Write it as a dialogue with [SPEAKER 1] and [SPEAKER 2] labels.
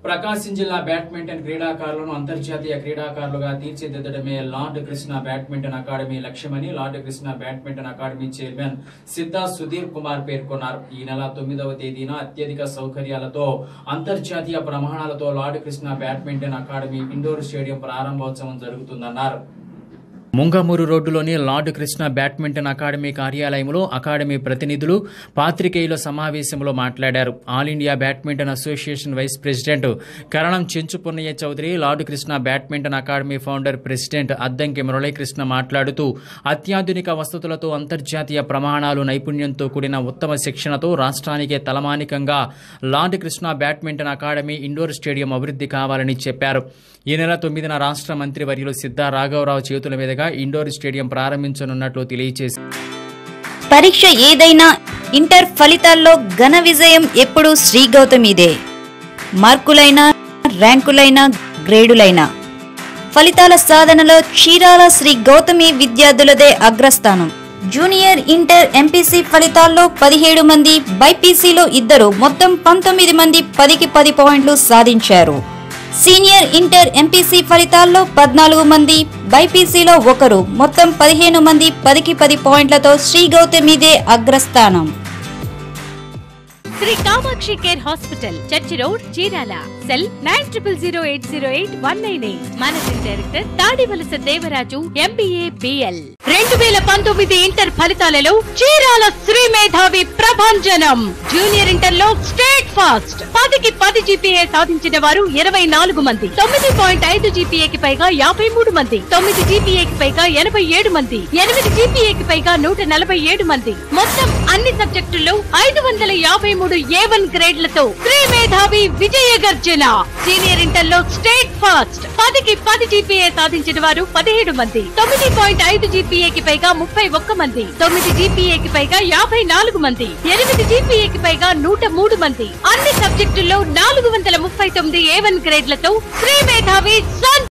[SPEAKER 1] ప్రకాశం జిల్లా బ్యాడ్మింటన్ క్రీడాకారులను అంతర్జాతీయ క్రీడాకారులుగా తీర్చిదిద్దడమే లార్డ్ కృష్ణ బ్యాడ్మింటన్ అకాడమీ లక్ష్యమని Lord Krishna badminton academy chairman Siddha Sudhir Kumar పేర్కొన్నారు ఈ నెల తొమ్మిదవ తేదీన అత్యధిక సౌకర్యాలతో అంతర్జాతీయ ప్రమాణాలతో Lord Krishna badminton academy indoor stadium ప్రారంభోత్సవం జరుగుతుందన్నారు ముంగమూరు రోడ్డులోని లార్డ్ కృష్ణ బ్యాడ్మింటన్ అకాడమీ కార్యాలయంలో అకాడమీ ప్రతినిధులు పాత్రికేయుల సమావేశంలో మాట్లాడారు all India badminton association vice president Karanam Chenchu Punnaiah Chowdary Lord Krishna badminton academy founder president Addanki Muralikrishna మాట్లాడుతూ అత్యాధునిక వసతులతో అంతర్జాతీయ ప్రమాణాలు నైపుణ్యంతో కూడిన ఉత్తమ శిక్షణతో రాష్ట్రానికే తలమానికంగా Lord Krishna badminton academy indoor stadium అభివృద్ధి కావాలని చెప్పారు ఈ నెల తొమ్మిదిన రాష్ట్ర మంత్రి వర్యులు సిద్ధా రాఘవరావు చేతుల మీదుగా ఇండోర్ స్టేడియం ప్రారంభించనున్నట్లు తెలియజేశారు
[SPEAKER 2] పరీక్ష ఏదైనా ఇంటర్ ఫలితాల్లో ఘన విజయం ఎప్పుడూ శ్రీ గౌతమిదే మార్కులైనా ర్యాంకులైనా గ్రేడులైనా ఫలితాల సాధనలో చీరాల శ్రీ గౌతమి విద్యార్థులదే అగ్రస్థానం జూనియర్ ఇంటర్ ఎంపీసీ ఫలితాల్లో పదిహేడు మంది బైపీసీలో ఇద్దరు మొత్తం పంతొమ్మిది మంది పదికి పది పాయింట్లు సాధించారు సీనియర్ ఇంటర్ ఎంపీసీ ఫలితాల్లో పద్నాలుగు మంది బైపీసీలో ఒకరు మొత్తం పదిహేను మంది పదికి పది పాయింట్లతో శ్రీ గౌతమిదే అగ్రస్థానం
[SPEAKER 3] Shri Kamakshi care hospital church road Chirala cell nine triple zero eight zero eight one nine eight managing director Tadivalasa Devaraju MBA BL రెండు వేల పంతొమ్మిది ఇంటర్ ఫలితాలలో చీరాల శ్రీ మేధావి ప్రభంజనం జూనియర్ ఇంటర్ లో స్టేట్ ఫాస్ట్ పదికి పది జీపీఏ సాధించిన వారు ఇరవై నాలుగు మంది తొమ్మిది పాయింట్ ఐదు జీపీఏకి పైగా యాభై మూడు మంది తొమ్మిది జీపీఏకి పైగా ఎనభై ఏడు మంది ఎనిమిది జీపీఏకి పైగా నూట నలభై ఏడు మంది మొత్తం అన్ని సబ్జెక్టుల్లో ఐదు వందల యాభై మూడు ఏ వన్ గ్రేడ్లతో శ్రీ మేధావి విజయ గర్జన సీనియర్ ఇంటర్ లో స్టేట్ ఫాస్ట్ పదికి పది జీపీఏ సాధించిన వారు పదిహేడు మంది తొమ్మిది పాయింట్ ఐదు జీపీఏకి పైగా ముప్పై ఒక్క మంది తొమ్మిది జీపీఏకి పైగా యాభై నాలుగు మంది ఎనిమిది జీపీఏకి పైగా నూట మూడు మంది అన్ని సబ్జెక్టుల్లో నాలుగు వందల ముప్పై తొమ్మిది ఏ వన్ గ్రేడ్లతో శ్రీ మేధావి సన్